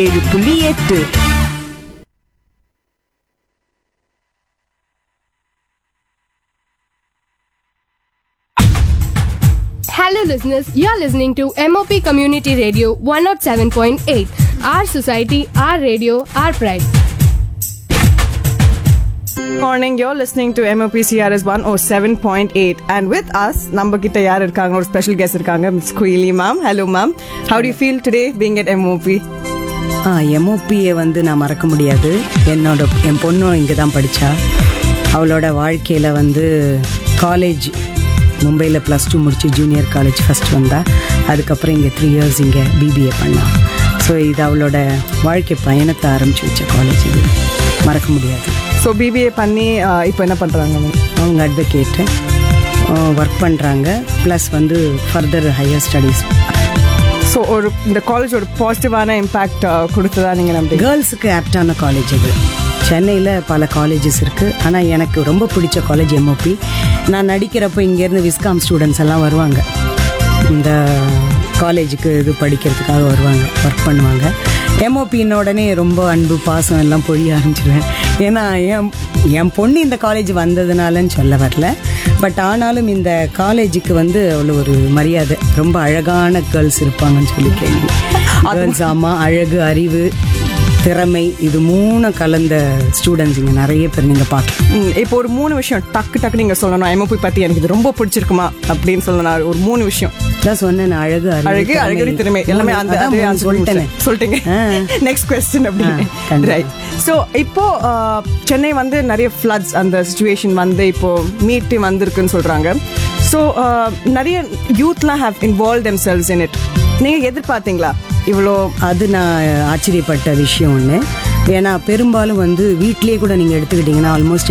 ஏழு புள்ளி எட்டு Hello, listeners. You are listening to MOP Community Radio 107.8. Our society, our radio, our pride. Morning you're listening to MOPCRS one oh seven point eight and with us நம்ம கிட்ட யார் இருக்காங்க ஒரு special guest இருக்காங்க miss Kuyili ma'am hello ma'am how do feel today being at MOP ஆ எம்ஓபியை வந்து நான் மறக்க முடியாது என்னோட என் பொண்ணும் இங்கே தான் படித்தா அவளோட வாழ்க்கையில் வந்து காலேஜ் மும்பையில் ப்ளஸ் டூ முடிச்சு ஜூனியர் காலேஜ் ஃபஸ்ட் வந்தா அதுக்கப்புறம் இங்கே த்ரீ இயர்ஸ் இங்கே பிபிஏ பண்ணா ஸோ இது அவளோட வாழ்க்கை பயணத்தை ஆரம்பிச்சு வச்ச காலேஜ் இது மறக்க முடியாது ஸோ பிபிஏ பண்ணி uh, இப்போ என்ன பண்ணுறாங்க மேம் அவங்க அட்வொகேட்டு ஒர்க் பண்ணுறாங்க ப்ளஸ் வந்து ஃபர்தர் ஹையர் ஸ்டடீஸ் ஸோ ஒரு இந்த காலேஜ் ஒரு பாசிட்டிவான இம்பாக்ட் கொடுத்ததா நீங்கள் நம்புறீங்க கேர்ள்ஸுக்கு ஆப்டான காலேஜ் இது சென்னையில் பல காலேஜஸ் இருக்குது ஆனால் எனக்கு ரொம்ப பிடிச்ச காலேஜ் எம்ஓபி நான் நடிக்கிறப்போ இங்கேருந்து விஸ்காம் ஸ்டூடெண்ட்ஸ் எல்லாம் வருவாங்க இந்த காலேஜுக்கு இது படிக்கிறதுக்காக வருவாங்க ஒர்க் பண்ணுவாங்க எம்ஓபின்ன உடனே ரொம்ப அன்பு பாசம் எல்லாம் பொழிய ஆரம்பிச்சிடுவேன் ஏன்னா என் என் பொண்ணு இந்த காலேஜ் வந்ததுனாலன்னு சொல்ல வரல பட் ஆனாலும் இந்த காலேஜுக்கு வந்து அவ்வளோ ஒரு மரியாதை ரொம்ப அழகான கேர்ள்ஸ் இருப்பாங்கன்னு சொல்லி கேள்வி கேர்ள்ஸ் ஆமாம் அழகு அறிவு திறமை இது மூணு கலந்த ஸ்டூடெண்ட்ஸ் இங்கே நிறைய பேர் நீங்கள் பார்க்கலாம் ம், இப்போ ஒரு மூணு விஷயம் டக்கு டக்கு நீங்கள் சொல்லணும் எம்ஓபி பற்றி எனக்கு இது ரொம்ப பிடிச்சிருக்குமா அப்படின்னு சொல்லணும் ஒரு மூணு விஷயம் தான் சொன்னேன் அழகு அழகு அழகு திறமை எல்லாமே அந்த அதான் அது மூணு answer சொல்லிட்டேனே சொல்லிட்டீங்க ஆ. நெக்ஸ்ட் கொஸ்டின் அப்படின்னு ஆ, கண்டிப்பா. ரைட் ஸோ இப்போ ஆஹ், சென்னை வந்து நிறைய ஃப்ளட்ஸ் அந்த சுச்சுவேஷன் வந்து இப்போ மீட்டு வந்திருக்குன்னு சொல்றாங்க ஸோ நிறைய யூத்லாம் have involve themselves in it நீங்க எதிர்பார்த்தீங்களா இவ்வளோ அது நான் ஆச்சரியப்பட்ட விஷயம் ஒன்று ஏன்னா பெரும்பாலும் வந்து வீட்லேயே கூட நீங்கள் எடுத்துக்கிட்டிங்கன்னா ஆல்மோஸ்ட்